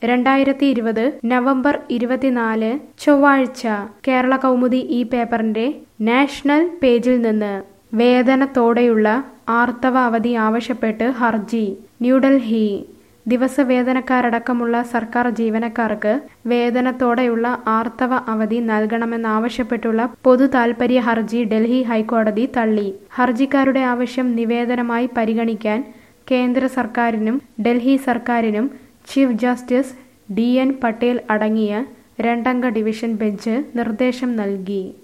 രണ്ടായിരത്തി ഇരുപത് നവംബർ ഇരുപത്തിനാല് ചൊവ്വാഴ്ച കേരള കൗമുദി ഈ പേപ്പറിന്റെ നാഷണൽ പേജിൽ നിന്ന് വേതനത്തോടെയുള്ള ആർത്തവ അവധി ആവശ്യപ്പെട്ട് ഹർജി ന്യൂഡൽഹി ദിവസവേതനക്കാരടക്കമുള്ള സർക്കാർ ജീവനക്കാർക്ക് വേതനത്തോടെയുള്ള ആർത്തവ അവധി നൽകണമെന്നാവശ്യപ്പെട്ടുള്ള പൊതു താൽപര്യ ഹർജി ഡൽഹി ഹൈക്കോടതി തള്ളി ഹർജിക്കാരുടെ ആവശ്യം നിവേദനമായി പരിഗണിക്കാൻ കേന്ദ്ര സർക്കാരിനും ഡൽഹി സർക്കാരിനും chief justice D N Patel അടങ്ങിയ രണ്ടംഗ ഡിവിഷൻ ബെഞ്ച് നിർദ്ദേശം നൽകി